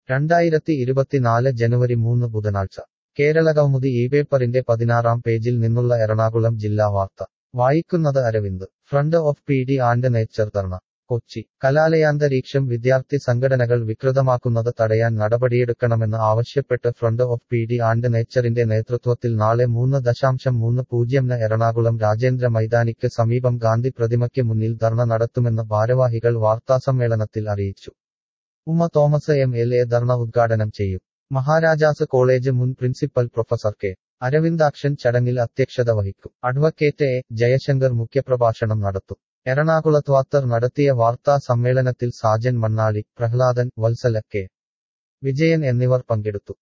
രണ്ടായിരത്തി ഇരുപത്തിനാല് ജനുവരി മൂന്ന് ബുധനാഴ്ച കേരളകൗമുദി ഈ പേപ്പറിന്റെ പതിനാറാം പേജിൽ നിന്നുള്ള എറണാകുളം ജില്ലാ വാർത്ത വായിക്കുന്നത് Aravind friend of P D and nature dharna Kochi കലാലയാന്തരീക്ഷം വിദ്യാർത്ഥി സംഘടനകൾ വികൃതമാക്കുന്നത് തടയാൻ നടപടിയെടുക്കണമെന്ന് ആവശ്യപ്പെട്ട് friend of P D and നേച്ചറിന്റെ നേതൃത്വത്തിൽ നാളെ മൂന്ന് ദശാംശം മൂന്ന് പൂജ്യംന് എറണാകുളം രാജേന്ദ്ര മൈതാനിക്ക് സമീപം ഗാന്ധി പ്രതിമയ്ക്ക് മുന്നിൽ ധർണ നടത്തുമെന്ന് ഭാരവാഹികൾ വാർത്താസമ്മേളനത്തിൽ അറിയിച്ചു Uma Thomas M L A dharna ഉദ്ഘാടനം ചെയ്യും മഹാരാജാസ് കോളേജ് മുൻ പ്രിൻസിപ്പൽ പ്രൊഫസർ കെ അരവിന്ദാക്ഷൻ ചടങ്ങിൽ അധ്യക്ഷത വഹിക്കും അഡ്വക്കേറ്റ് എ ജയശങ്കർ മുഖ്യപ്രഭാഷണം നടത്തും എറണാകുളത്ത് വാർത്തർ നടത്തിയ വാർത്താ സമ്മേളനത്തിൽ സാജൻ മണ്ണാളി പ്രഹ്ലാദൻ വത്സല കെ വിജയൻ എന്നിവർ പങ്കെടുത്തു